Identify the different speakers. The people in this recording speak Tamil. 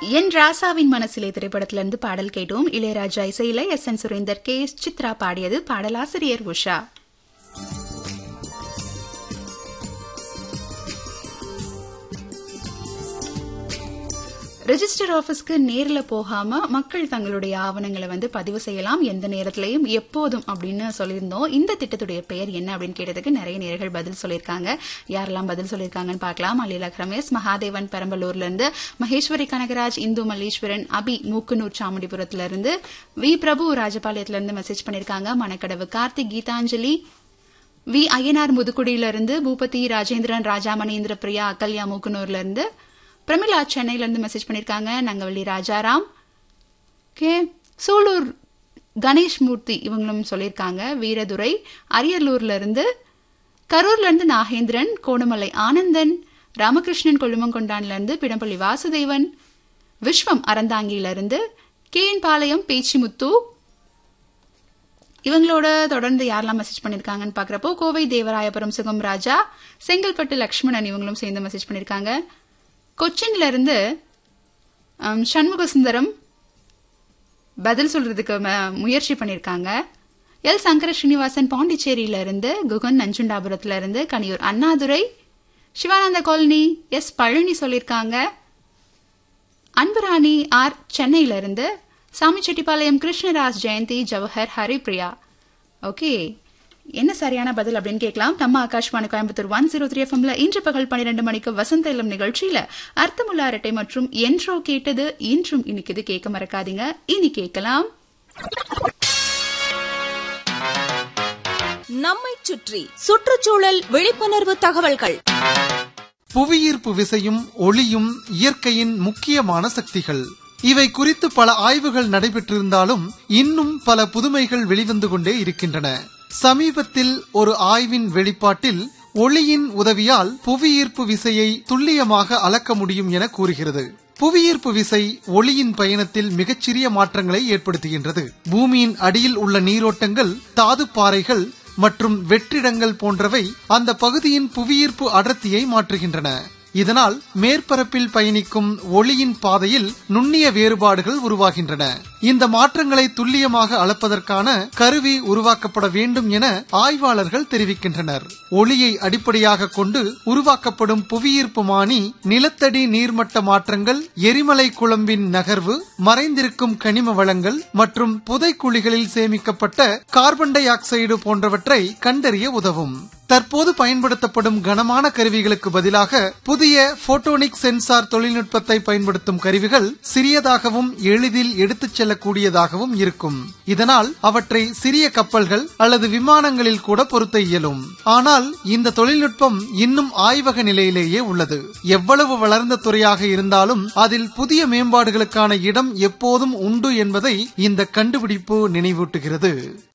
Speaker 1: என் ராசாவின் மனசிலே திரைப்படத்திலிருந்து பாடல் கேட்டோம் இளையராஜா இசையில S N Surender K S Chithra பாடியது பாடலாசிரியர் உஷா ரெஜிஸ்டர் ஆபீஸ்க்கு நேர்ல போகாம மக்கள் தங்களுடைய ஆவணங்களை வந்து பதிவு செய்யலாம் எந்த நேரத்திலையும் எப்போதும் அப்படின்னு சொல்லியிருந்தோம் இந்த திட்டத்துடைய பெயர் என்ன அப்படின்னு கேட்டதுக்கு நிறைய நேர்கள் பதில் சொல்லியிருக்காங்க யாரெல்லாம் பதில் சொல்லியிருக்காங்கன்னு பார்க்கலாம் அலிலக் ரமேஷ் மகாதேவன் பெரம்பலூர்ல இருந்து மகேஸ்வரி கனகராஜ் இந்து மல்லீஸ்வரன் அபி மூக்குனூர் சாமுண்டிபுரத்துல இருந்து வி பிரபு ராஜபாளையத்துல இருந்து மெசேஜ் பண்ணிருக்காங்க மணக்கடவு கார்த்திக் கீதாஞ்சலி வி ஐயனார் முதுக்குடியில இருந்து பூபதி ராஜேந்திரன் ராஜாமணேந்திர பிரியா அகல்யா மூக்குனூர்ல இருந்து பிரமிளா சென்னையில இருந்து மெசேஜ் பண்ணிருக்காங்க நங்கவள்ளி ராஜாராம் கே சூலூர் கணேஷ் மூர்த்தி இவங்களும் சொல்லியிருக்காங்க வீரதுரை அரியலூர்ல இருந்து கரூர்ல இருந்து நாகேந்திரன் கோணமலை ஆனந்தன் ராமகிருஷ்ணன் கொள்ளுமங்கொண்டான்ல இருந்து பிடம்பள்ளி வாசுதேவன் விஸ்வம் அறந்தாங்கியில இருந்து கே என் பாளையம் பேச்சிமுத்து இவங்களோட தொடர்ந்து யாரெல்லாம் மெசேஜ் பண்ணிருக்காங்கன்னு பாக்குறப்போ கோவை தேவராயபுரம் சுகம் ராஜா செங்கல்பட்டு லக்ஷ்மணன் இவங்களும் சேர்ந்து மெசேஜ் பண்ணிருக்காங்க கொச்சின்ல இருந்து அம், சண்முக சுந்தரம் பதில் சொல்றதுக்கு ம- முயற்சி பண்ணிருக்காங்க எல் சங்கர ஸ்ரீனிவாசன் பாண்டிச்சேரியில இருந்து குகன் நஞ்சுண்டாபுரத்துல இருந்து கனியூர் அண்ணாதுரை சிவானந்த காலனி எஸ் பழனி சொல்லியிருக்காங்க அன்புராணி ஆர் சென்னையில இருந்து சாமிச்செட்டிப்பாளையம் கிருஷ்ணராஜ் ஜெயந்தி ஜவஹர் ஹரிப்ரியா ஓகே என்ன சரியான பதில் அப்படின்னு கேட்கலாம் நம்ம Akashvani Coimbatore one zero three எஃப்எம்ல இன்று பகல் பன்னிரண்டு மணிக்கு வசந்த இளம் நிகழ்ச்சியில அர்த்தமுள்ள அரட்டை மற்றும் என்றோ கேட்டது இன்றும் இன்னைக்கு கேட்க மறக்காதீங்க இனி கேட்கலாம்
Speaker 2: நம்மைச் சுற்றி சுற்றுச்சூழல் விழிப்புணர்வு தகவல்கள்
Speaker 3: புவியீர்ப்பு விசையும் ஒளியும் இயற்கையின் முக்கியமான சக்திகள் இவை குறித்து பல ஆய்வுகள் நடைபெற்றிருந்தாலும் இன்னும் பல புதுமைகள் வெளிவந்து கொண்டே இருக்கின்றன சமீபத்தில் ஒரு ஆய்வின் வெளிப்பாட்டில் ஒளியின் உதவியால் புவியீர்ப்பு விசையை துல்லியமாக அளக்க முடியும் என கூறுகிறது புவியீர்ப்பு விசை ஒளியின் பயணத்தில் மிகச்சிறிய மாற்றங்களை ஏற்படுத்துகின்றது பூமியின் அடியில் உள்ள நீரோட்டங்கள் தாது பாறைகள் மற்றும் வெற்றிடங்கள் போன்றவை அந்த பகுதியின் புவியீர்ப்பு அடர்த்தியை மாற்றுகின்றன இதனால் மேற்பரப்பில் பயணிக்கும் ஒளியின் பாதையில் நுண்ணிய வேறுபாடுகள் உருவாகின்றன இந்த மாற்றங்களை துல்லியமாக அளப்பதற்கான கருவி உருவாக்கப்பட வேண்டும் என ஆய்வாளர்கள் தெரிவிக்கின்றனர் ஒளியை அடிப்படையாக கொண்டு உருவாக்கப்படும் புவியீர்ப்பு மானி நிலத்தடி நீர்மட்ட மாற்றங்கள் எரிமலை குழம்பின் நகர்வு மறைந்திருக்கும் கனிம வளங்கள் மற்றும் புதைக்குழிகளில் சேமிக்கப்பட்ட கார்பன் டை ஆக்சைடு போன்றவற்றை கண்டறிய உதவும் தற்போது பயன்படுத்தப்படும் கனமான கருவிகளுக்கு பதிலாக புதிய போட்டோனிக் சென்சார் தொழில்நுட்பத்தை பயன்படுத்தும் கருவிகள் சிறியதாகவும் எளிதில் எடுத்துச் செல்லக்கூடியதாகவும் இருக்கும் இதனால் அவற்றை சிறிய கப்பல்கள் அல்லது விமானங்களில் கூட பொருத்த இயலும் ஆனால் இந்த தொழில்நுட்பம் இன்னும் ஆய்வக நிலையிலேயே உள்ளது எவ்வளவு வளர்ந்த துறையாக இருந்தாலும் அதில் புதிய மேம்பாடுகளுக்கான இடம் எப்போதும் உண்டு என்பதை இந்த கண்டுபிடிப்பு நினைவூட்டுகிறது